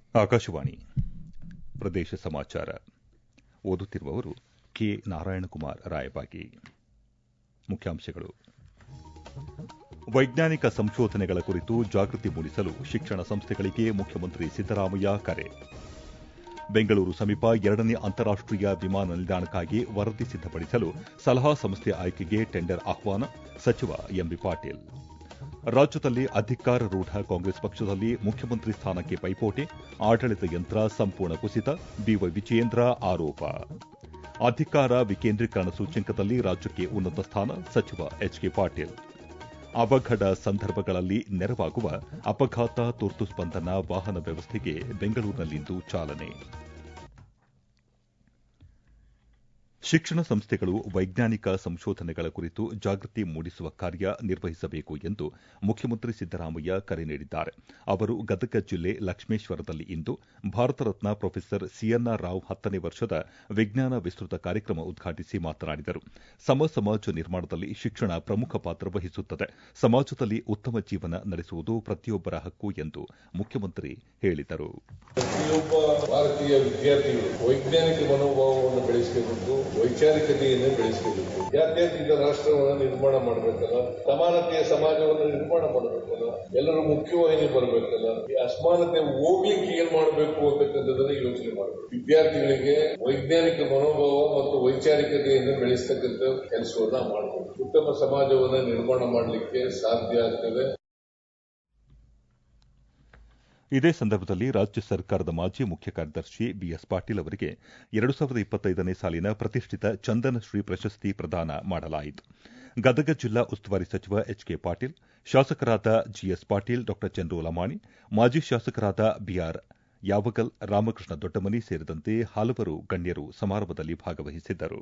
ಆಕಾಶವಾಣಿ ಪ್ರದೇಶ ಸಮಾಚಾರ ಓದುತ್ತಿರುವವರು ಕೆ ನಾರಾಯಣಕುಮಾರ್ ರಾಯಬಾಗಿ ಮುಖ್ಯಾಂಶಗಳು ವೈಜ್ಞಾನಿಕ ಸಂಶೋಧನೆಗಳ ಕುರಿತು ಜಾಗೃತಿ ಮೂಡಿಸಲು ಶಿಕ್ಷಣ ಸಂಸ್ಥೆಗಳಿಗೆ ಮುಖ್ಯಮಂತ್ರಿ ಸಿದ್ದರಾಮಯ್ಯ ಕರೆ ಬೆಂಗಳೂರು ಸಮೀಪ ಎರಡನೇ ಅಂತಾರಾಷ್ಟೀಯ ವಿಮಾನ ನಿಲ್ದಾಣಕ್ಕಾಗಿ ವರದಿ ಸಿದ್ದಪಡಿಸಲು ಸಲಹಾ ಸಂಸ್ಥೆ ಆಯ್ಕೆಗೆ ಟೆಂಡರ್ ಆಹ್ವಾನ ಸಚಿವ ಎಂಬಿ ಪಾಟೀಲ್ ರಾಜ್ಯದಲ್ಲಿ ಅಧಿಕಾರರೂಢ ಕಾಂಗ್ರೆಸ್ ಪಕ್ಷದಲ್ಲಿ ಮುಖ್ಯಮಂತ್ರಿ ಸ್ಥಾನಕ್ಕೆ ಪೈಪೋಟಿ ಆಡಳಿತ ಯಂತ್ರ ಸಂಪೂರ್ಣ ಕುಸಿತ ಬಿವೈ ವಿಜಯೇಂದ್ರ ಆರೋಪ ಅಧಿಕಾರ ವಿಕೇಂದ್ರೀಕರಣ ಸೂಚ್ಯಂಕದಲ್ಲಿ ರಾಜ್ಯಕ್ಕೆ ಉನ್ನತ ಸ್ಥಾನ ಸಚಿವ ಎಚ್ಕೆ ಪಾಟೀಲ್ ಅವಘಡ ಸಂದರ್ಭಗಳಲ್ಲಿ ನೆರವಾಗುವ ಅಪಘಾತ ತುರ್ತು ಸ್ಪಂದನಾ ವಾಹನ ವ್ಯವಸ್ಥೆಗೆ ಬೆಂಗಳೂರಿನಲ್ಲಿಂದು ಚಾಲನೆ ಶಿಕ್ಷಣ ಸಂಸ್ಥೆಗಳು ವೈಜ್ಞಾನಿಕ ಸಂಶೋಧನೆಗಳ ಕುರಿತು ಜಾಗೃತಿ ಮೂಡಿಸುವ ಕಾರ್ಯ ನಿರ್ವಹಿಸಬೇಕು ಎಂದು ಮುಖ್ಯಮಂತ್ರಿ ಸಿದ್ದರಾಮಯ್ಯ ಕರೆ ನೀಡಿದ್ದಾರೆ ಅವರು ಗದಗ ಜಿಲ್ಲೆ ಲಕ್ಷ್ಮೇಶ್ವರದಲ್ಲಿ ಇಂದು ಭಾರತ ರತ್ನ ಪ್ರೊಫೆಸರ್ ಸಿಎನ್ಆರ್ ರಾವ್ ಹತ್ತನೇ ವರ್ಷದ ವಿಜ್ಞಾನ ವಿಸ್ತೃತ ಕಾರ್ಯಕ್ರಮ ಉದ್ಘಾಟಿಸಿ ಮಾತನಾಡಿದರು ಸಮ ಸಮಾಜ ನಿರ್ಮಾಣದಲ್ಲಿ ಶಿಕ್ಷಣ ಪ್ರಮುಖ ಪಾತ್ರ ವಹಿಸುತ್ತದೆ ಸಮಾಜದಲ್ಲಿ ಉತ್ತಮ ಜೀವನ ನಡೆಸುವುದು ಪ್ರತಿಯೊಬ್ಬರ ಹಕ್ಕು ಎಂದು ಮುಖ್ಯಮಂತ್ರಿ ಹೇಳಿದರು ಪ್ರತಿಯೊಬ್ಬ ಭಾರತೀಯ ವಿದ್ಯಾರ್ಥಿಗಳು ವೈಜ್ಞಾನಿಕ ಮನೋಭಾವವನ್ನು ಬೆಳೆಸಬೇಕು ವೈಚಾರಿಕತೆಯನ್ನು ಬೆಳೆಸಬೇಕು ಜಾತ್ಯತೀತ ರಾಷ್ಟ್ರವನ್ನು ನಿರ್ಮಾಣ ಮಾಡಬೇಕಲ್ಲ ಸಮಾನತೆಯ ಸಮಾಜವನ್ನು ನಿರ್ಮಾಣ ಮಾಡಬೇಕಲ್ಲ ಎಲ್ಲರೂ ಮುಖ್ಯವಾಹಿನಿ ಬರಬೇಕಲ್ಲ ಈ ಅಸಮಾನತೆ ಹೋಗ್ಲಿಕ್ಕೆ ಏನ್ ಮಾಡಬೇಕು ಅಂತಕ್ಕಂಥದ್ದನ್ನ ಯೋಚನೆ ಮಾಡಬೇಕು ವಿದ್ಯಾರ್ಥಿಗಳಿಗೆ ವೈಜ್ಞಾನಿಕ ಮನೋಭಾವ ಮತ್ತು ವೈಚಾರಿಕತೆಯನ್ನು ಬೆಳೆಸ್ತಕ್ಕಂಥ ಕೆಲಸವನ್ನ ಮಾಡಬೇಕು ಉತ್ತಮ ಸಮಾಜವನ್ನು ನಿರ್ಮಾಣ ಮಾಡಲಿಕ್ಕೆ ಸಾಧ್ಯ ಆಗ್ತದೆ ಇದೇ ಸಂದರ್ಭದಲ್ಲಿ ರಾಜ್ಯ ಸರ್ಕಾರದ ಮಾಜಿ ಮುಖ್ಯ ಕಾರ್ಯದರ್ಶಿ ಬಿಎಸ್ ಪಾಟೀಲ್ ಅವರಿಗೆ ಎರಡು ಸಾವಿರದ ಇಪ್ಪತ್ತೈದನೇ ಸಾಲಿನ ಪ್ರತಿಷ್ಠಿತ ಚಂದನಶ್ರೀ ಪ್ರಶಸ್ತಿ ಪ್ರದಾನ ಮಾಡಲಾಯಿತು ಗದಗ ಜಿಲ್ಲಾ ಉಸ್ತುವಾರಿ ಸಚಿವ ಎಚ್ಕೆ ಪಾಟೀಲ್ ಶಾಸಕರಾದ ಜಿಎಸ್ ಪಾಟೀಲ್ ಡಾ ಚಂದ್ರು ಲಮಾಣಿ ಮಾಜಿ ಶಾಸಕರಾದ ಬಿಆರ್ ಯಾವಗಲ್ ರಾಮಕೃಷ್ಣ ದೊಡ್ಡಮನಿ ಸೇರಿದಂತೆ ಹಲವರು ಗಣ್ಯರು ಸಮಾರಂಭದಲ್ಲಿ ಭಾಗವಹಿಸಿದ್ದರು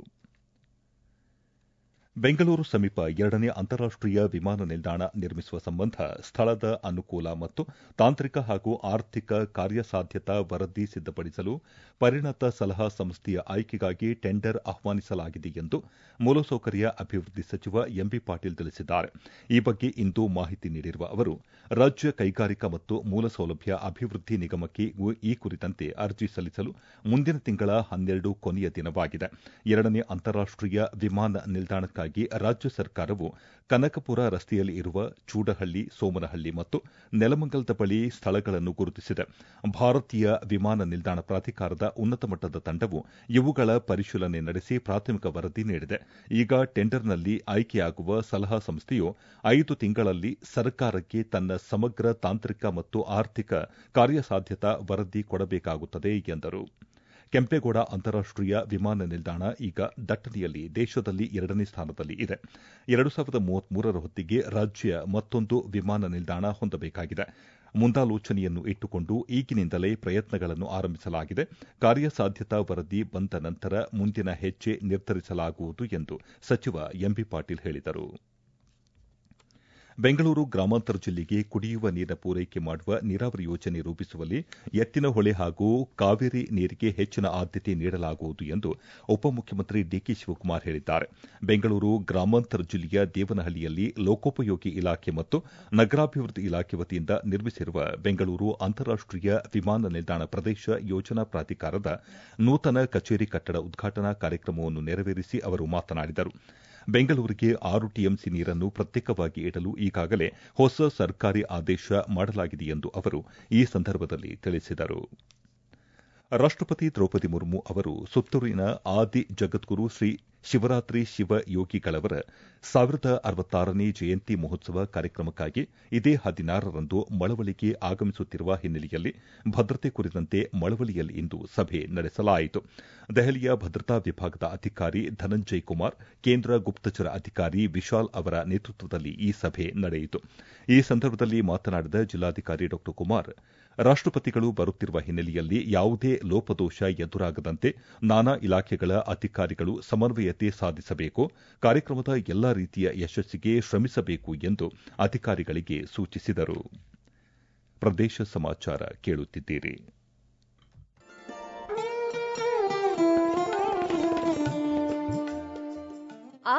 ಬೆಂಗಳೂರು ಸಮೀಪ ಎರಡನೇ ಅಂತಾರಾಷ್ಟೀಯ ವಿಮಾನ ನಿಲ್ದಾಣ ನಿರ್ಮಿಸುವ ಸಂಬಂಧ ಸ್ಥಳದ ಅನುಕೂಲ ಮತ್ತು ತಾಂತ್ರಿಕ ಹಾಗೂ ಆರ್ಥಿಕ ಕಾರ್ಯಸಾಧ್ಯತಾ ವರದಿ ಸಿದ್ದಪಡಿಸಲು ಪರಿಣತ ಸಲಹಾ ಸಂಸ್ಥೆಯ ಆಯ್ಕೆಗಾಗಿ ಟೆಂಡರ್ ಆಹ್ವಾನಿಸಲಾಗಿದೆ ಎಂದು ಮೂಲಸೌಕರ್ಯ ಅಭಿವೃದ್ಧಿ ಸಚಿವ ಎಂಬಿ ಪಾಟೀಲ್ ತಿಳಿಸಿದ್ದಾರೆ ಈ ಬಗ್ಗೆ ಇಂದು ಮಾಹಿತಿ ನೀಡಿರುವ ಅವರು ರಾಜ್ಯ ಕೈಗಾರಿಕಾ ಮತ್ತು ಮೂಲಸೌಲಭ್ಯ ಅಭಿವೃದ್ಧಿ ನಿಗಮಕ್ಕೆ ಈ ಕುರಿತಂತೆ ಅರ್ಜಿ ಸಲ್ಲಿಸಲು ಮುಂದಿನ ತಿಂಗಳ ಹನ್ನೆರಡು ಕೊನೆಯ ದಿನವಾಗಿದೆ ಎರಡನೇ ಅಂತಾರಾಷ್ಟೀಯ ವಿಮಾನ ನಿಲ್ದಾಣಕ್ಕಾಗಿ ರಾಜ್ಯ ಸರ್ಕಾರವು ಕನಕಪುರ ರಸ್ತೆಯಲ್ಲಿ ಇರುವ ಚೂಡಹಳ್ಳಿ ಸೋಮನಹಳ್ಳಿ ಮತ್ತು ನೆಲಮಂಗಲದ ಬಳಿ ಸ್ಥಳಗಳನ್ನು ಗುರುತಿಸಿದೆ ಭಾರತೀಯ ವಿಮಾನ ನಿಲ್ದಾಣ ಪ್ರಾಧಿಕಾರದ ಉನ್ನತ ಮಟ್ಟದ ತಂಡವು ಇವುಗಳ ಪರಿಶೀಲನೆ ನಡೆಸಿ ಪ್ರಾಥಮಿಕ ವರದಿ ನೀಡಿದೆ ಈಗ ಟೆಂಡರ್ನಲ್ಲಿ ಆಯ್ಕೆಯಾಗುವ ಸಲಹಾ ಸಂಸ್ಥೆಯು ಐದು ತಿಂಗಳಲ್ಲಿ ಸರ್ಕಾರಕ್ಕೆ ತನ್ನ ಸಮಗ್ರ ತಾಂತ್ರಿಕ ಮತ್ತು ಆರ್ಥಿಕ ಕಾರ್ಯಸಾಧ್ಯತಾ ವರದಿ ಕೊಡಬೇಕಾಗುತ್ತದೆ ಎಂದರು ಕೆಂಪೇಗೌಡ ಅಂತಾರಾಷ್ಟೀಯ ವಿಮಾನ ನಿಲ್ದಾಣ ಈಗ ದಟ್ಟಣೆಯಲ್ಲಿ ದೇಶದಲ್ಲಿ ಎರಡನೇ ಸ್ಥಾನದಲ್ಲಿ ಇದೆ ಎರಡು ಸಾವಿರದ ಮೂವತ್ಮೂರರ ಹೊತ್ತಿಗೆ ರಾಜ್ಯ ಮತ್ತೊಂದು ವಿಮಾನ ನಿಲ್ದಾಣ ಹೊಂದಬೇಕಾಗಿದೆ ಮುಂದಾಲೋಚನೆಯನ್ನು ಇಟ್ಟುಕೊಂಡು ಈಗಿನಿಂದಲೇ ಪ್ರಯತ್ನಗಳನ್ನು ಆರಂಭಿಸಲಾಗಿದೆ ಕಾರ್ಯಸಾಧ್ಯತಾ ವರದಿ ಬಂದ ನಂತರ ಮುಂದಿನ ಹೆಜ್ಜೆ ನಿರ್ಧರಿಸಲಾಗುವುದು ಎಂದು ಸಚಿವ ಎಂಬಿ ಪಾಟೀಲ್ ಹೇಳಿದರು ಬೆಂಗಳೂರು ಗ್ರಾಮಾಂತರ ಜಿಲ್ಲೆಗೆ ಕುಡಿಯುವ ನೀರಿನ ಪೂರೈಕೆ ಮಾಡುವ ನೀರಾವರಿ ಯೋಜನೆ ರೂಪಿಸುವಲ್ಲಿ ಎತ್ತಿನಹೊಳೆ ಹಾಗೂ ಕಾವೇರಿ ನೀರಿಗೆ ಹೆಚ್ಚಿನ ಆದ್ಯತೆ ನೀಡಲಾಗುವುದು ಎಂದು ಉಪಮುಖ್ಯಮಂತ್ರಿ ಡಿಕೆ ಶಿವಕುಮಾರ್ ಹೇಳಿದ್ದಾರೆ ಬೆಂಗಳೂರು ಗ್ರಾಮಾಂತರ ಜಿಲ್ಲೆಯ ದೇವನಹಳ್ಳಿಯಲ್ಲಿ ಲೋಕೋಪಯೋಗಿ ಇಲಾಖೆ ಮತ್ತು ನಗರಾಭಿವೃದ್ಧಿ ಇಲಾಖೆ ವತಿಯಿಂದ ನಿರ್ಮಿಸಿರುವ ಬೆಂಗಳೂರು ಅಂತಾರಾಷ್ಟೀಯ ವಿಮಾನ ನಿಲ್ದಾಣ ಪ್ರದೇಶ ಯೋಜನಾ ಪ್ರಾಧಿಕಾರದ ನೂತನ ಕಚೇರಿ ಕಟ್ಟಡ ಉದ್ಘಾಟನಾ ಕಾರ್ಯಕ್ರಮವನ್ನು ನೆರವೇರಿಸಿ ಅವರು ಮಾತನಾಡಿದರು ಬೆಂಗಳೂರಿಗೆ ಆರು ಟಿಎಂಸಿ ನೀರನ್ನು ಪ್ರತ್ಯೇಕವಾಗಿ ಇಡಲು ಈಗಾಗಲೇ ಹೊಸ ಸರ್ಕಾರಿ ಆದೇಶ ಮಾಡಲಾಗಿದೆ ಎಂದು ಅವರು ಈ ಸಂದರ್ಭದಲ್ಲಿ ತಿಳಿಸಿದರು ರಾಷ್ಟಪತಿ ದ್ರೌಪದಿ ಮುರ್ಮು ಅವರು ಸುತ್ತೂರಿನ ಆದಿ ಜಗದ್ಗುರು ಶ್ರೀ ಶಿವರಾತ್ರಿ ಶಿವ ಯೋಗಿಗಳವರ ಸಾವಿರದ ಅರವತ್ತಾರನೇ ಜಯಂತಿ ಮಹೋತ್ಸವ ಕಾರ್ಯಕ್ರಮಕ್ಕಾಗಿ ಇದೇ ಹದಿನಾರರಂದು ಮಳವಳಿಗೆ ಆಗಮಿಸುತ್ತಿರುವ ಹಿನ್ನೆಲೆಯಲ್ಲಿ ಭದ್ರತೆ ಕುರಿತಂತೆ ಮಳವಳಿಯಲ್ಲಿಂದು ಸಭೆ ನಡೆಸಲಾಯಿತು ದೆಹಲಿಯ ಭದ್ರತಾ ವಿಭಾಗದ ಅಧಿಕಾರಿ ಧನಂಜಯ್ ಕುಮಾರ್ ಕೇಂದ್ರ ಗುಪ್ತಚರ ಅಧಿಕಾರಿ ವಿಶಾಲ್ ಅವರ ನೇತೃತ್ವದಲ್ಲಿ ಈ ಸಭೆ ನಡೆಯಿತು ಈ ಸಂದರ್ಭದಲ್ಲಿ ಮಾತನಾಡಿದ ಜಿಲ್ಲಾಧಿಕಾರಿ ಡಾ ಕುಮಾರ್ ರಾಷ್ಟಪತಿಗಳು ಬರುತ್ತಿರುವ ಹಿನ್ನೆಲೆಯಲ್ಲಿ ಯಾವುದೇ ಲೋಪದೋಷ ಎದುರಾಗದಂತೆ ನಾನಾ ಇಲಾಖೆಗಳ ಅಧಿಕಾರಿಗಳು ಸಮನ್ವಯತೆ ಸಾಧಿಸಬೇಕು ಕಾರ್ಯಕ್ರಮದ ಎಲ್ಲಾ ರೀತಿಯ ಯಶಸ್ಸಿಗೆ ಶ್ರಮಿಸಬೇಕು ಎಂದು ಅಧಿಕಾರಿಗಳಿಗೆ ಸೂಚಿಸಿದರು ಪ್ರದೇಶ ಸಮಾಚಾರ ಕೇಳುತ್ತಿದ್ದೀರಿ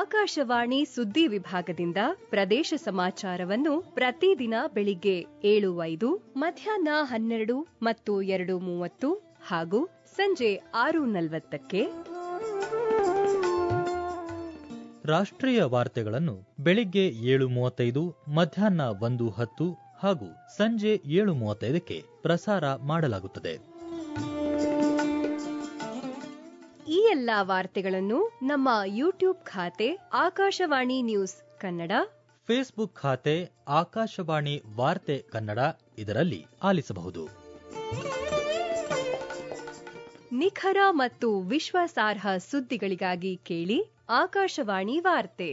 ಆಕಾಶವಾಣಿ ಸುದ್ದಿ ವಿಭಾಗದಿಂದ ಪ್ರದೇಶ ಸಮಾಚಾರವನ್ನು ಪ್ರತಿದಿನ ಬೆಳಿಗ್ಗೆ ಏಳು ಐದು ಮಧ್ಯಾಹ್ನ ಹನ್ನೆರಡು ಮತ್ತು ಎರಡು ಮೂವತ್ತು ಹಾಗೂ ಸಂಜೆ ಆರು ನಲವತ್ತಕ್ಕೆ ರಾಷ್ಟ್ರೀಯ ವಾರ್ತೆಗಳನ್ನು ಬೆಳಿಗ್ಗೆ ಏಳು ಮೂವತ್ತೈದು ಮಧ್ಯಾಹ್ನ ಒಂದು ಹತ್ತು ಹಾಗೂ ಸಂಜೆ ಏಳು ಮೂವತ್ತೈದಕ್ಕೆ ಪ್ರಸಾರ ಮಾಡಲಾಗುತ್ತದೆ ಈ ಎಲ್ಲಾ ವಾರ್ತೆಗಳನ್ನು ನಮ್ಮ ಯೂಟ್ಯೂಬ್ ಖಾತೆ ಆಕಾಶವಾಣಿ ನ್ಯೂಸ್ ಕನ್ನಡ ಫೇಸ್ಬುಕ್ ಖಾತೆ ಆಕಾಶವಾಣಿ ವಾರ್ತೆ ಕನ್ನಡ ಇದರಲ್ಲಿ ಆಲಿಸಬಹುದು ನಿಖರ ಮತ್ತು ವಿಶ್ವಾಸಾರ್ಹ ಸುದ್ದಿಗಳಿಗಾಗಿ ಕೇಳಿ ಆಕಾಶವಾಣಿ ವಾರ್ತೆ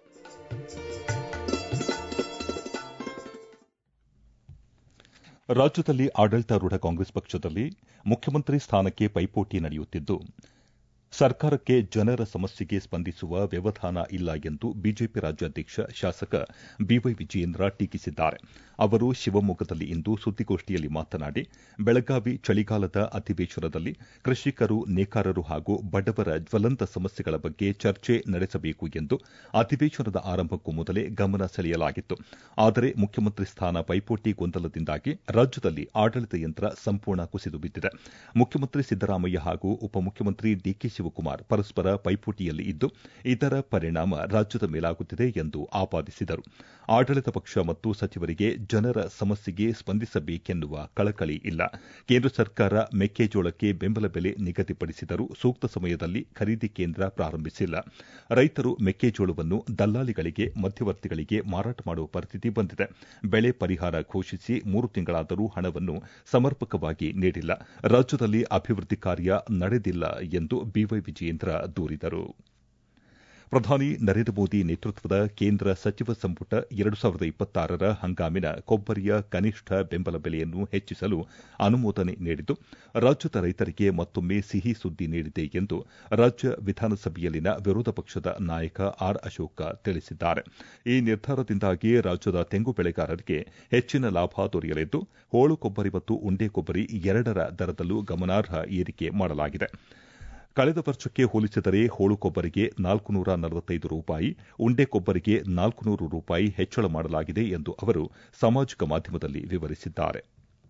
ರಾಜ್ಯದಲ್ಲಿ ಆಡಳಿತಾರೂಢ ಕಾಂಗ್ರೆಸ್ ಪಕ್ಷದಲ್ಲಿ ಮುಖ್ಯಮಂತ್ರಿ ಸ್ಥಾನಕ್ಕೆ ಪೈಪೋಟಿ ನಡೆಯುತ್ತಿದ್ದು ಸರ್ಕಾರಕ್ಕೆ ಜನರ ಸಮಸ್ಯೆಗೆ ಸ್ಪಂದಿಸುವ ವ್ಯವಧಾನ ಇಲ್ಲ ಎಂದು ಬಿಜೆಪಿ ರಾಜ್ಯಾಧ್ಯಕ್ಷ ಶಾಸಕ ಬಿವೈ ವಿಜಯೇಂದ್ರ ಟೀಕಿಸಿದ್ದಾರೆ ಅವರು ಶಿವಮೊಗ್ಗದಲ್ಲಿ ಇಂದು ಸುದ್ದಿಗೋಷ್ಠಿಯಲ್ಲಿ ಮಾತನಾಡಿ ಬೆಳಗಾವಿ ಚಳಿಗಾಲದ ಅಧಿವೇಶನದಲ್ಲಿ ಕೃಷಿಕರು ನೇಕಾರರು ಹಾಗೂ ಬಡವರ ಜ್ವಲಂತ ಸಮಸ್ಯೆಗಳ ಬಗ್ಗೆ ಚರ್ಚೆ ನಡೆಸಬೇಕು ಎಂದು ಅಧಿವೇಶನದ ಆರಂಭಕ್ಕೂ ಮೊದಲೇ ಗಮನ ಸೆಳೆಯಲಾಗಿತ್ತು ಆದರೆ ಮುಖ್ಯಮಂತ್ರಿ ಸ್ಥಾನ ಪೈಪೋಟಿ ಗೊಂದಲದಿಂದಾಗಿ ರಾಜ್ಯದಲ್ಲಿ ಆಡಳಿತ ಯಂತ್ರ ಸಂಪೂರ್ಣ ಕುಸಿದು ಬಿದ್ದಿದೆ ಮುಖ್ಯಮಂತ್ರಿ ಸಿದ್ದರಾಮಯ್ಯ ಹಾಗೂ ಉಪಮುಖ್ಯಮಂತ್ರಿ ಡಿಕೆ ಶಿವಕುಮಾರ್ ಪರಸ್ಪರ ಪೈಪೋಟಿಯಲ್ಲಿ ಇದ್ದು ಇದರ ಪರಿಣಾಮ ರಾಜ್ಯದ ಮೇಲಾಗುತ್ತಿದೆ ಎಂದು ಆಪಾದಿಸಿದರು ಆಡಳಿತ ಪಕ್ಷ ಮತ್ತು ಸಚಿವರಿಗೆ ಜನರ ಸಮಸ್ಯೆಗೆ ಸ್ಪಂದಿಸಬೇಕೆನ್ನುವ ಕಳಕಳಿ ಇಲ್ಲ ಕೇಂದ್ರ ಸರ್ಕಾರ ಮೆಕ್ಕೆಜೋಳಕ್ಕೆ ಬೆಂಬಲ ಬೆಲೆ ನಿಗದಿಪಡಿಸಿದರೂ ಸೂಕ್ತ ಸಮಯದಲ್ಲಿ ಖರೀದಿ ಕೇಂದ್ರ ಪ್ರಾರಂಭಿಸಿಲ್ಲ ರೈತರು ಮೆಕ್ಕೆಜೋಳವನ್ನು ದಲ್ಲಾಳಿಗಳಿಗೆ ಮಧ್ಯವರ್ತಿಗಳಿಗೆ ಮಾರಾಟ ಮಾಡುವ ಪರಿಸ್ಥಿತಿ ಬಂದಿದೆ ಬೆಳೆ ಪರಿಹಾರ ಘೋಷಿಸಿ ಮೂರು ತಿಂಗಳಾದರೂ ಹಣವನ್ನು ಸಮರ್ಪಕವಾಗಿ ನೀಡಿಲ್ಲ ರಾಜ್ಯದಲ್ಲಿ ಅಭಿವೃದ್ಧಿ ಕಾರ್ಯ ನಡೆದಿಲ್ಲ ಎಂದು ಬಿವೈ ವಿಜಯೇಂದ್ರ ದೂರಿದರು ಪ್ರಧಾನಿ ನರೇಂದ್ರ ಮೋದಿ ನೇತೃತ್ವದ ಕೇಂದ್ರ ಸಚಿವ ಸಂಪುಟ ಎರಡು ಸಾವಿರದ ಇಪ್ಪತ್ತಾರರ ಹಂಗಾಮಿನ ಕೊಬ್ಬರಿಯ ಕನಿಷ್ಠ ಬೆಂಬಲ ಬೆಲೆಯನ್ನು ಹೆಚ್ಚಿಸಲು ಅನುಮೋದನೆ ನೀಡಿದ್ದು ರಾಜ್ಯದ ರೈತರಿಗೆ ಮತ್ತೊಮ್ಮೆ ಸಿಹಿ ಸುದ್ದಿ ನೀಡಿದೆ ಎಂದು ರಾಜ್ಯ ವಿಧಾನಸಭೆಯಲ್ಲಿನ ವಿರೋಧ ಪಕ್ಷದ ನಾಯಕ ಆರ್ ಅಶೋಕ ತಿಳಿಸಿದ್ದಾರೆ ಈ ನಿರ್ಧಾರದಿಂದಾಗಿ ರಾಜ್ಯದ ತೆಂಗು ಬೆಳೆಗಾರರಿಗೆ ಹೆಚ್ಚಿನ ಲಾಭ ದೊರೆಯಲಿದ್ದು ಹೋಳು ಕೊಬ್ಬರಿ ಮತ್ತು ಉಂಡೆ ಕೊಬ್ಬರಿ ಎರಡರ ದರದಲ್ಲೂ ಗಮನಾರ್ಹ ಏರಿಕೆ ಮಾಡಲಾಗಿದೆ ಕಳೆದ ವರ್ಷಕ್ಕೆ ಹೋಲಿಸಿದರೆ ಹೋಳು ಕೊಬ್ಬರಿಗೆ ನಾಲ್ಕು ನೂರ ನಲವತ್ತೈದು ರೂಪಾಯಿ ಉಂಡೆ ಕೊಬ್ಬರಿಗೆ ನಾಲ್ಕು ನೂರು ರೂಪಾಯಿ ಹೆಚ್ಚಳ ಮಾಡಲಾಗಿದೆ ಎಂದು ಅವರು ಸಾಮಾಜಿಕ ಮಾಧ್ಯಮದಲ್ಲಿ ವಿವರಿಸಿದ್ದಾರೆ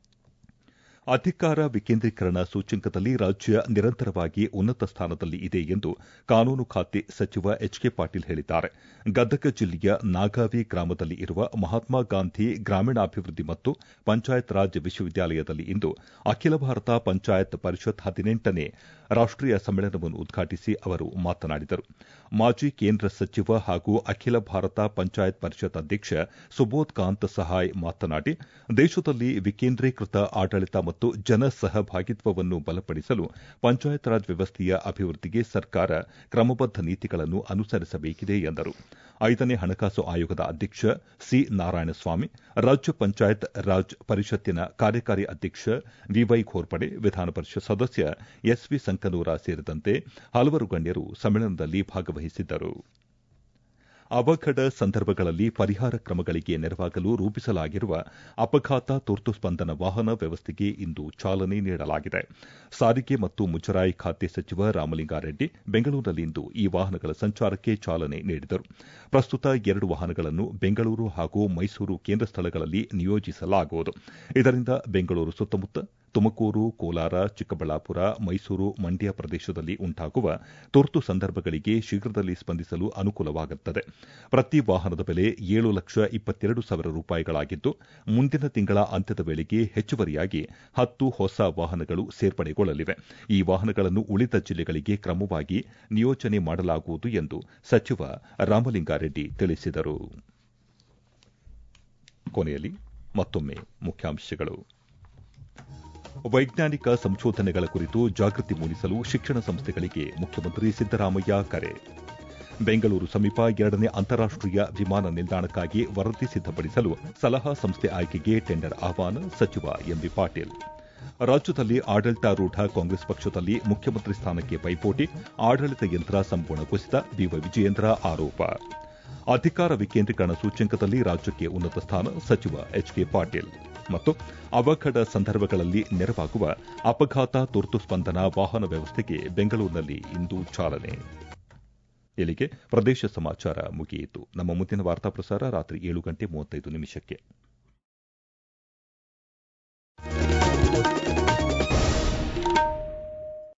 ಅಧಿಕಾರ ವಿಕೇಂದ್ರೀಕರಣ ಸೂಚ್ಯಂಕದಲ್ಲಿ ರಾಜ್ಯ ನಿರಂತರವಾಗಿ ಉನ್ನತ ಸ್ಥಾನದಲ್ಲಿ ಇದೆ ಎಂದು ಕಾನೂನು ಖಾತೆ ಸಚಿವ ಎಚ್ ಕೆ ಪಾಟೀಲ್ ಹೇಳಿದ್ದಾರೆ ಗದಗ ಜಿಲ್ಲೆಯ ನಾಗಾವಿ ಗ್ರಾಮದಲ್ಲಿ ಇರುವ ಮಹಾತ್ಮ ಗಾಂಧಿ ಗ್ರಾಮೀಣಾಭಿವೃದ್ಧಿ ಮತ್ತು ಪಂಚಾಯತ್ ರಾಜ್ ವಿಶ್ವವಿದ್ಯಾಲಯದಲ್ಲಿ ಇಂದು ಅಖಿಲ ಭಾರತ ಪಂಚಾಯತ್ ಪರಿಷತ್ ಹದಿನೆಂಟನೇ ರಾಷ್ಟೀಯ ಸಮ್ಮೇಳನವನ್ನು ಉದ್ಘಾಟಿಸಿ ಅವರು ಮಾತನಾಡಿದರು ಮಾಜಿ ಕೇಂದ್ರ ಸಚಿವ ಹಾಗೂ ಅಖಿಲ ಭಾರತ ಪಂಚಾಯತ್ ಪರಿಷತ್ ಅಧ್ಯಕ್ಷ ಸುಬೋಧ್ ಕಾಂತ್ ಸಹಾಯ್ ಮಾತನಾಡಿ ದೇಶದಲ್ಲಿ ವಿಕೇಂದ್ರೀಕೃತ ಆಡಳಿತ ಮತ್ತು ಜನ ಸಹಭಾಗಿತ್ವವನ್ನು ಬಲಪಡಿಸಲು ಪಂಚಾಯತ್ ರಾಜ್ ವ್ಯವಸ್ಥೆಯ ಅಭಿವೃದ್ಧಿಗೆ ಸರ್ಕಾರ ಕ್ರಮಬದ್ದ ನೀತಿಗಳನ್ನು ಅನುಸರಿಸಬೇಕಿದೆ ಎಂದರು ಐದನೇ ಹಣಕಾಸು ಆಯೋಗದ ಅಧ್ಯಕ್ಷ ಸಿ ನಾರಾಯಣಸ್ವಾಮಿ ರಾಜ್ಯ ಪಂಚಾಯತ್ ರಾಜ್ ಪರಿಷತ್ತಿನ ಕಾರ್ಯಕಾರಿ ಅಧ್ಯಕ್ಷ ವಿವೈ ಘೋರ್ಪಡೆ ವಿಧಾನ ಪರಿಷತ್ ಸದಸ್ಯ ಎಸ್ವಿ ಸಂಕನೂರ ಸೇರಿದಂತೆ ಹಲವರು ಗಣ್ಯರು ಸಮ್ಮೇಳನದಲ್ಲಿ ಭಾಗವಹಿಸಿದ್ದರು ಅವಘಡ ಸಂದರ್ಭಗಳಲ್ಲಿ ಪರಿಹಾರ ಕ್ರಮಗಳಿಗೆ ನೆರವಾಗಲು ರೂಪಿಸಲಾಗಿರುವ ಅಪಘಾತ ತುರ್ತು ಸ್ಪಂದನ ವಾಹನ ವ್ಯವಸ್ಥೆಗೆ ಇಂದು ಚಾಲನೆ ನೀಡಲಾಗಿದೆ ಸಾರಿಗೆ ಮತ್ತು ಮುಜರಾಯಿ ಖಾತೆ ಸಚಿವ ರಾಮಲಿಂಗಾರೆಡ್ಡಿ ಬೆಂಗಳೂರಿನಲ್ಲಿಂದು ಈ ವಾಹನಗಳ ಸಂಚಾರಕ್ಕೆ ಚಾಲನೆ ನೀಡಿದರು ಪ್ರಸ್ತುತ ಎರಡು ವಾಹನಗಳನ್ನು ಬೆಂಗಳೂರು ಹಾಗೂ ಮೈಸೂರು ಕೇಂದ್ರ ಸ್ಥಳಗಳಲ್ಲಿ ನಿಯೋಜಿಸಲಾಗುವುದು ಇದರಿಂದ ಬೆಂಗಳೂರು ಸುತ್ತಮುತ್ತ ತುಮಕೂರು ಕೋಲಾರ ಚಿಕ್ಕಬಳ್ಳಾಪುರ ಮೈಸೂರು ಮಂಡ್ಯ ಪ್ರದೇಶದಲ್ಲಿ ಉಂಟಾಗುವ ತುರ್ತು ಸಂದರ್ಭಗಳಿಗೆ ಶೀಘ್ರದಲ್ಲಿ ಸ್ಪಂದಿಸಲು ಅನುಕೂಲವಾಗುತ್ತದೆ ಪ್ರತಿ ವಾಹನದ ಬೆಲೆ ಏಳು ಲಕ್ಷ ಇಪ್ಪತ್ತೆರಡು ಸಾವಿರ ರೂಪಾಯಿಗಳಾಗಿದ್ದು ಮುಂದಿನ ತಿಂಗಳ ಅಂತ್ಯದ ವೇಳೆಗೆ ಹೆಚ್ಚುವರಿಯಾಗಿ ಹತ್ತು ಹೊಸ ವಾಹನಗಳು ಸೇರ್ಪಡೆಗೊಳ್ಳಲಿವೆ ಈ ವಾಹನಗಳನ್ನು ಉಳಿದ ಜಿಲ್ಲೆಗಳಿಗೆ ಕ್ರಮವಾಗಿ ನಿಯೋಜನೆ ಮಾಡಲಾಗುವುದು ಎಂದು ಸಚಿವ ರಾಮಲಿಂಗಾರೆಡ್ಡಿ ತಿಳಿಸಿದರು ಕೊನೆಯಲ್ಲಿ ಮತ್ತೊಮ್ಮೆ ಮುಖ್ಯಾಂಶಗಳು ವೈಜ್ಞಾನಿಕ ಸಂಶೋಧನೆಗಳ ಕುರಿತು ಜಾಗೃತಿ ಮೂಡಿಸಲು ಶಿಕ್ಷಣ ಸಂಸ್ಥೆಗಳಿಗೆ ಮುಖ್ಯಮಂತ್ರಿ ಸಿದ್ದರಾಮಯ್ಯ ಕರೆ ಬೆಂಗಳೂರು ಸಮೀಪ ಎರಡನೇ ಅಂತಾರಾಷ್ಟೀಯ ವಿಮಾನ ನಿಲ್ದಾಣಕ್ಕಾಗಿ ವರದಿ ಸಿದ್ದಪಡಿಸಲು ಸಲಹಾ ಸಂಸ್ಥೆ ಆಯ್ಕೆಗೆ ಟೆಂಡರ್ ಆಹ್ವಾನ ಸಚಿವ ಎಂಬಿ ಪಾಟೀಲ್ ರಾಜ್ಯದಲ್ಲಿ ಆಡಳಿತಾರೂಢ ಕಾಂಗ್ರೆಸ್ ಪಕ್ಷದಲ್ಲಿ ಮುಖ್ಯಮಂತ್ರಿ ಸ್ಥಾನಕ್ಕೆ ಪೈಪೋಟಿ ಆಡಳಿತ ಯಂತ್ರ ಸಂಪೂರ್ಣ ಕುಸಿತ ಬಿವೈ ವಿಜಯೇಂದ್ರ ಆರೋಪ ಅಧಿಕಾರ ವಿಕೇಂದ್ರೀಕರಣ ಸೂಚ್ಯಂಕದಲ್ಲಿ ರಾಜ್ಯಕ್ಕೆ ಉನ್ನತ ಸ್ಥಾನ ಸಚಿವ ಎಚ್ಕೆ ಪಾಟೀಲ್ ಮತ್ತು ಅವಘಡ ಸಂದರ್ಭಗಳಲ್ಲಿ ನೆರವಾಗುವ ಅಪಘಾತ ತುರ್ತು ಸ್ಪಂದನ ವಾಹನ ವ್ಯವಸ್ಥೆಗೆ ಬೆಂಗಳೂರಿನಲ್ಲಿ ಇಂದು ಚಾಲನೆ ಇಲ್ಲಿಗೆ ಪ್ರದೇಶ ಸಮಾಚಾರ ಮುಗಿಯಿತು ನಮ್ಮ ಮುಂದಿನ ವಾರ್ತಾ ಪ್ರಸಾರ ರಾತ್ರಿ ಏಳು ಗಂಟೆ ಮೂವತ್ತೈದು ನಿಮಿಷಕ್ಕೆ